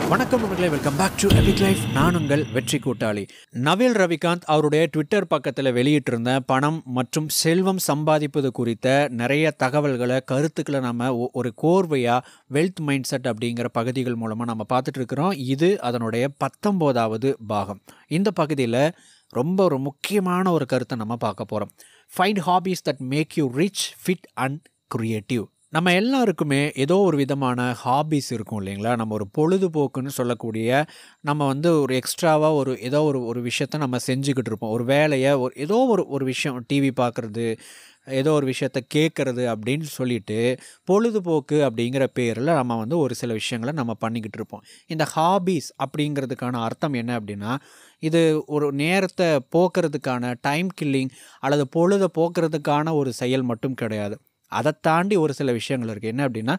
வணக்கம் நண்பர்களே welcome back to epic life நான் உங்கள் வெற்றி கூட்டாளி நவீல் ரவிகாந்த் அவருடைய ட்விட்டர் பக்கத்தில் வெளியிட்டிருந்த பணம் மற்றும் செல்வம் சம்பாதிப்பது குறித்த நிறைய தகவல்களை கருத்துக்களை நம்ம ஒ- ஒரு கோர்வையாக வெல்த் மைண்ட் செட் அப்படிங்கிற பகுதிகள் மூலமாக நம்ம பார்த்துட்டு இருக்கிறோம் இது அதனுடைய பத்தொம்போதாவது பாகம் இந்த பகுதியில் ரொம்ப ஒரு முக்கியமான ஒரு கருத்தை நம்ம பார்க்க போகிறோம் find hobbies that make you rich fit and creative நம்ம எல்லாருக்குமே ஏதோ ஒரு விதமான ஹாபீஸ் இருக்கும் இல்லைங்களா நம்ம ஒரு பொழுதுபோக்குன்னு சொல்லக்கூடிய நம்ம வந்து ஒரு எக்ஸ்ட்ராவாக ஒரு ஏதோ ஒரு ஒரு விஷயத்த நம்ம செஞ்சுக்கிட்டு இருப்போம் ஒரு வேலையை ஒரு ஏதோ ஒரு ஒரு விஷயம் டிவி பார்க்குறது ஏதோ ஒரு விஷயத்த கேட்குறது அப்படின்னு சொல்லிட்டு பொழுதுபோக்கு அப்படிங்கிற பேரில் நம்ம வந்து ஒரு சில விஷயங்களை நம்ம பண்ணிக்கிட்டு இருப்போம் இந்த ஹாபீஸ் அப்படிங்கிறதுக்கான அர்த்தம் என்ன அப்படின்னா இது ஒரு நேரத்தை போக்குறதுக்கான டைம் கில்லிங் அல்லது பொழுதை போக்குறதுக்கான ஒரு செயல் மட்டும் கிடையாது அதை தாண்டி ஒரு சில விஷயங்கள் இருக்குது என்ன அப்படின்னா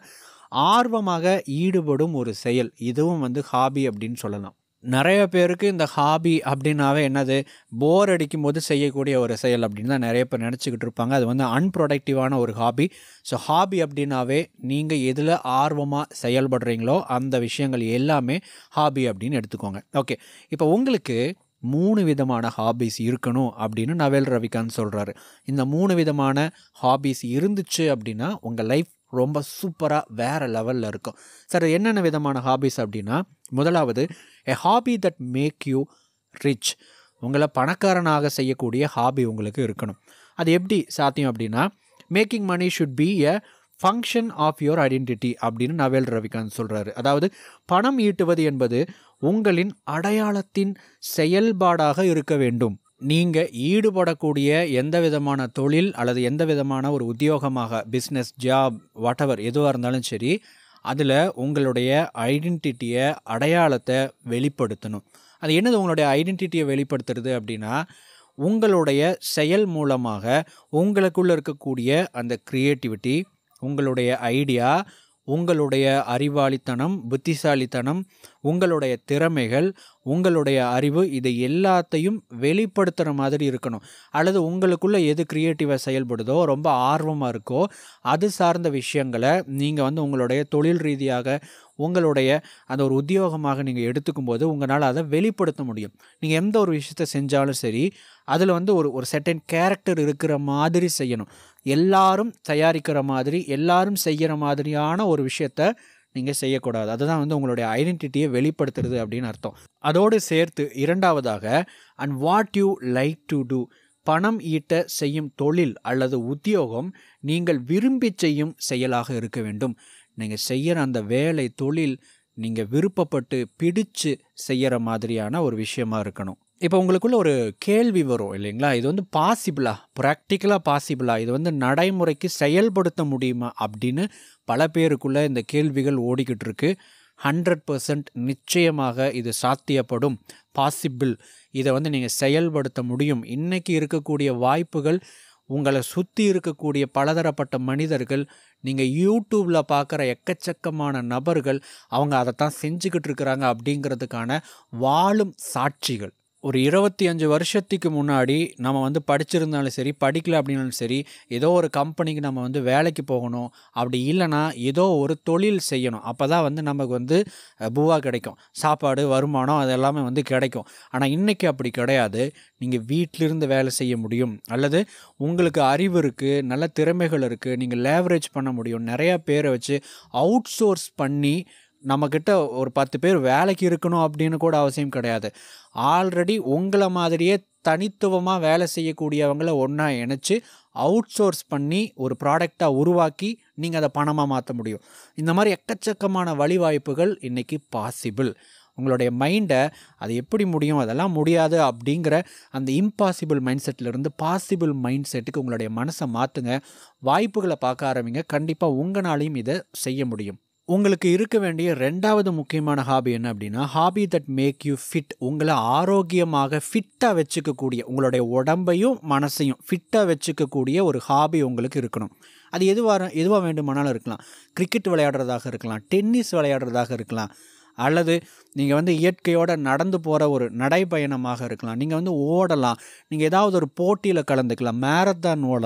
ஆர்வமாக ஈடுபடும் ஒரு செயல் இதுவும் வந்து ஹாபி அப்படின்னு சொல்லலாம் நிறைய பேருக்கு இந்த ஹாபி அப்படின்னாவே என்னது போர் அடிக்கும் போது செய்யக்கூடிய ஒரு செயல் அப்படின்னு தான் நிறைய பேர் நினச்சிக்கிட்டு இருப்பாங்க அது வந்து அன்ப்ரொடக்டிவான ஒரு ஹாபி ஸோ ஹாபி அப்படின்னாவே நீங்கள் எதில் ஆர்வமாக செயல்படுறீங்களோ அந்த விஷயங்கள் எல்லாமே ஹாபி அப்படின்னு எடுத்துக்கோங்க ஓகே இப்போ உங்களுக்கு மூணு விதமான ஹாபீஸ் இருக்கணும் அப்படின்னு நவேல் ரவிகாந்த் சொல்கிறாரு இந்த மூணு விதமான ஹாபீஸ் இருந்துச்சு அப்படின்னா உங்கள் லைஃப் ரொம்ப சூப்பராக வேறு லெவலில் இருக்கும் சார் என்னென்ன விதமான ஹாபீஸ் அப்படின்னா முதலாவது a hobby that make you rich உங்களை பணக்காரனாக செய்யக்கூடிய ஹாபி உங்களுக்கு இருக்கணும் அது எப்படி சாத்தியம் அப்படின்னா making money should be a function of your identity அப்படின்னு நவேல் ரவிகாந்த் சொல்கிறாரு அதாவது பணம் ஈட்டுவது என்பது உங்களின் அடையாளத்தின் செயல்பாடாக இருக்க வேண்டும் நீங்கள் ஈடுபடக்கூடிய எந்த விதமான தொழில் அல்லது எந்த விதமான ஒரு உத்தியோகமாக பிஸ்னஸ் ஜாப் வாட்டவர் எதுவாக இருந்தாலும் சரி அதில் உங்களுடைய ஐடென்டிட்டியை அடையாளத்தை வெளிப்படுத்தணும் அது என்னது உங்களுடைய ஐடென்டிட்டியை வெளிப்படுத்துறது அப்படின்னா உங்களுடைய செயல் மூலமாக உங்களுக்குள்ள இருக்கக்கூடிய அந்த க்ரியேட்டிவிட்டி உங்களுடைய ஐடியா உங்களுடைய அறிவாளித்தனம் புத்திசாலித்தனம் உங்களுடைய திறமைகள் உங்களுடைய அறிவு இது எல்லாத்தையும் வெளிப்படுத்துகிற மாதிரி இருக்கணும் அல்லது உங்களுக்குள்ள எது க்ரியேட்டிவாக செயல்படுதோ ரொம்ப ஆர்வமாக இருக்கோ அது சார்ந்த விஷயங்களை நீங்கள் வந்து உங்களுடைய தொழில் ரீதியாக உங்களுடைய அந்த ஒரு உத்தியோகமாக நீங்கள் எடுத்துக்கும் போது உங்களால் அதை வெளிப்படுத்த முடியும் நீங்கள் எந்த ஒரு விஷயத்தை செஞ்சாலும் சரி அதில் வந்து ஒரு ஒரு செட்டன் கேரக்டர் இருக்கிற மாதிரி செய்யணும் எல்லாரும் தயாரிக்கிற மாதிரி எல்லாரும் செய்கிற மாதிரியான ஒரு விஷயத்த நீங்கள் செய்யக்கூடாது அதுதான் வந்து உங்களுடைய ஐடென்டிட்டியை வெளிப்படுத்துறது அப்படின்னு அர்த்தம் அதோடு சேர்த்து இரண்டாவதாக and what you like to do பணம் ஈட்ட செய்யும் தொழில் அல்லது உத்தியோகம் நீங்கள் விரும்பி செய்யும் செயலாக இருக்க வேண்டும் நீங்கள் செய்கிற அந்த வேலை தொழில் நீங்கள் விருப்பப்பட்டு பிடிச்சு செய்கிற மாதிரியான ஒரு விஷயமா இருக்கணும் இப்போ உங்களுக்குள்ள ஒரு கேள்வி வரும் இல்லைங்களா இது வந்து பாசிபிளா ப்ராக்டிக்கலாக பாசிபிளா இது வந்து நடைமுறைக்கு செயல்படுத்த முடியுமா அப்படின்னு பல பேருக்குள்ள இந்த கேள்விகள் ஓடிக்கிட்டு இருக்கு ஹண்ட்ரட் பர்சன்ட் நிச்சயமாக இது சாத்தியப்படும் பாசிபிள் இதை வந்து நீங்கள் செயல்படுத்த முடியும் இன்னைக்கு இருக்கக்கூடிய வாய்ப்புகள் உங்களை சுற்றி இருக்கக்கூடிய பலதரப்பட்ட மனிதர்கள் நீங்கள் யூடியூப்பில் பார்க்குற எக்கச்சக்கமான நபர்கள் அவங்க அதைத்தான் செஞ்சுக்கிட்டு இருக்கிறாங்க அப்படிங்கிறதுக்கான வாழும் சாட்சிகள் ஒரு இருபத்தி அஞ்சு வருஷத்துக்கு முன்னாடி நம்ம வந்து படிச்சிருந்தாலும் சரி படிக்கல அப்படின்னாலும் சரி ஏதோ ஒரு கம்பெனிக்கு நம்ம வந்து வேலைக்கு போகணும் அப்படி இல்லைன்னா ஏதோ ஒரு தொழில் செய்யணும் அப்போ தான் வந்து நமக்கு வந்து அஹ், பூவா கிடைக்கும் சாப்பாடு வருமானம் அது எல்லாமே வந்து கிடைக்கும் ஆனால் இன்றைக்கி அப்படி கிடையாது நீங்கள் வீட்டிலிருந்து வேலை செய்ய முடியும் அல்லது உங்களுக்கு அறிவு இருக்குது நல்ல திறமைகள் இருக்குது நீங்கள் லேவரேஜ் பண்ண முடியும் நிறையா பேரை வச்சு அவுட் சோர்ஸ் பண்ணி நம்மக்கிட்ட ஒரு பத்து பேர் வேலைக்கு இருக்கணும் அப்படின்னு கூட அவசியம் கிடையாது ஆல்ரெடி உங்களை மாதிரியே தனித்துவமாக வேலை செய்யக்கூடியவங்கள ஒன்றா இணைச்சு அவுட் சோர்ஸ் பண்ணி ஒரு ப்ராடக்டாக உருவாக்கி நீங்கள் அதை பணமாக மாற்ற முடியும் இந்த மாதிரி எக்கச்சக்கமான வழிவாய்ப்புகள் இன்றைக்கி பாசிபிள் உங்களுடைய மைண்டை அது எப்படி முடியும் அதெல்லாம் முடியாது அப்படிங்கிற அந்த இம்பாசிபிள் மைண்ட் செட்டிலிருந்து பாசிபிள் மைண்ட் செட்டுக்கு உங்களுடைய மனசை மாற்றுங்க வாய்ப்புகளை பார்க்க ஆரம்பிங்க கண்டிப்பாக உங்களாலையும் இதை செய்ய முடியும் உங்களுக்கு இருக்க வேண்டிய ரெண்டாவது முக்கியமான ஹாபி என்ன அப்படின்னா hobby that make you fit உங்களை ஆரோக்கியமாக ஃபிட்டாக வச்சுக்கக்கூடிய உங்களுடைய உடம்பையும் மனசையும் ஃபிட்டாக வச்சுக்கக்கூடிய ஒரு ஹாபி உங்களுக்கு இருக்கணும் அது எதுவாக எதுவாக வேண்டுமானாலும் இருக்கலாம் கிரிக்கெட் விளையாடுறதாக இருக்கலாம் டென்னிஸ் விளையாடுறதாக இருக்கலாம் அல்லது நீங்கள் வந்து இயற்கையோட நடந்து போகிற ஒரு நடைப்பயணமாக இருக்கலாம் நீங்கள் வந்து ஓடலாம் நீங்கள் ஏதாவது ஒரு போட்டியில் கலந்துக்கலாம் மேரத்தான் ஓடலாம்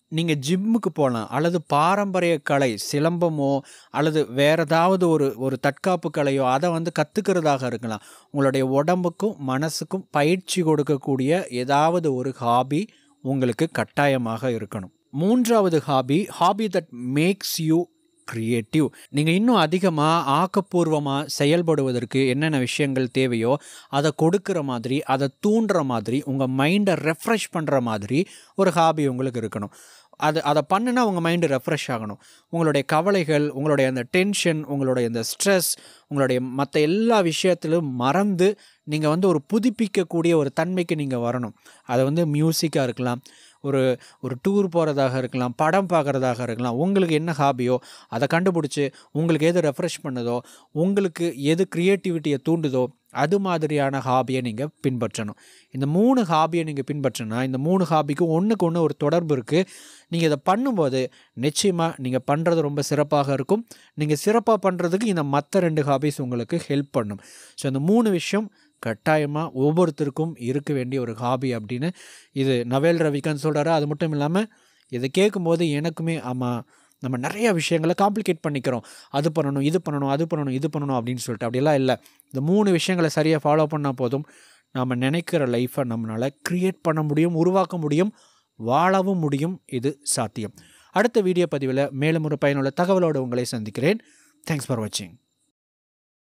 நீங்கள் ஜிம்முக்கு போகலாம் அல்லது பாரம்பரிய கலை சிலம்பமோ அல்லது வேறு ஏதாவது ஒரு ஒரு தற்காப்பு கலையோ அதை வந்து கற்றுக்கிறதாக இருக்கலாம் உங்களுடைய உடம்புக்கும் மனசுக்கும் பயிற்சி கொடுக்கக்கூடிய ஏதாவது ஒரு ஹாபி உங்களுக்கு கட்டாயமாக இருக்கணும் மூன்றாவது hobby hobby that makes you creative நீங்கள் இன்னும் அதிகமாக ஆக்கப்பூர்வமாக செயல்படுவதற்கு என்னென்ன விஷயங்கள் தேவையோ அதை கொடுக்குற மாதிரி அதை தூண்டுற மாதிரி உங்கள் மைண்டை ரெஃப்ரெஷ் பண்ணுற மாதிரி ஒரு ஹாபி உங்களுக்கு இருக்கணும் அது அதை பண்ணுனா உங்கள் மைண்டு ரெஃப்ரெஷ் ஆகணும் உங்களுடைய கவலைகள் உங்களுடைய அந்த டென்ஷன் உங்களுடைய அந்த ஸ்ட்ரெஸ் உங்களுடைய மற்ற எல்லா விஷயத்திலும் மறந்து நீங்கள் வந்து ஒரு புதுப்பிக்கக்கூடிய ஒரு தன்மைக்கு நீங்கள் வரணும் அதை வந்து மியூசிக்காக இருக்கலாம் ஒரு ஒரு டூர் போகிறதாக இருக்கலாம் படம் பார்க்குறதாக இருக்கலாம் உங்களுக்கு என்ன ஹாபியோ அதை கண்டுபிடிச்சி உங்களுக்கு எது ரெஃப்ரெஷ் பண்ணுதோ உங்களுக்கு எது க்ரியேட்டிவிட்டியை தூண்டுதோ அது மாதிரியான ஹாபியை நீங்கள் பின்பற்றணும் இந்த மூணு ஹாபியை நீங்கள் பின்பற்றினா இந்த மூணு ஹாபிக்கும் ஒன்றுக்கு ஒன்று ஒரு தொடர்பு இருக்குது நீங்கள் இதை பண்ணும்போது நிச்சயமாக நீங்கள் பண்ணுறது ரொம்ப சிறப்பாக இருக்கும் நீங்கள் சிறப்பாக பண்ணுறதுக்கு இந்த மற்ற ரெண்டு ஹாபிஸ் உங்களுக்கு ஹெல்ப் பண்ணும் ஸோ இந்த மூணு விஷயம் கட்டாயமாக ஒவ்வொருத்தருக்கும் இருக்க வேண்டிய ஒரு ஹாபி அப்படின்னு இது நவேல் ரவிகாந்த் சொல்கிறாரு அது மட்டும் இல்லாமல் இதை கேட்கும்போது எனக்குமே ஆமாம் நம்ம நிறைய விஷயங்களை காம்ப்ளிகேட் பண்ணிக்கிறோம் அது பண்ணணும் இது பண்ணணும் அது பண்ணணும் இது பண்ணணும் அப்படின்னு சொல்லிட்டு அப்படியெல்லாம் இல்லை இந்த மூணு விஷயங்களை சரியாக ஃபாலோ பண்ணால் போதும் நாம் நினைக்கிற லைஃப்பை நம்மளால் க்ரியேட் பண்ண முடியும் உருவாக்க முடியும் வாழவும் முடியும் இது சாத்தியம் அடுத்த வீடியோ பதிவில் மேலும் ஒரு பயனுள்ள தகவலோடு உங்களை சந்திக்கிறேன் தேங்க்ஸ் ஃபார் வாட்சிங்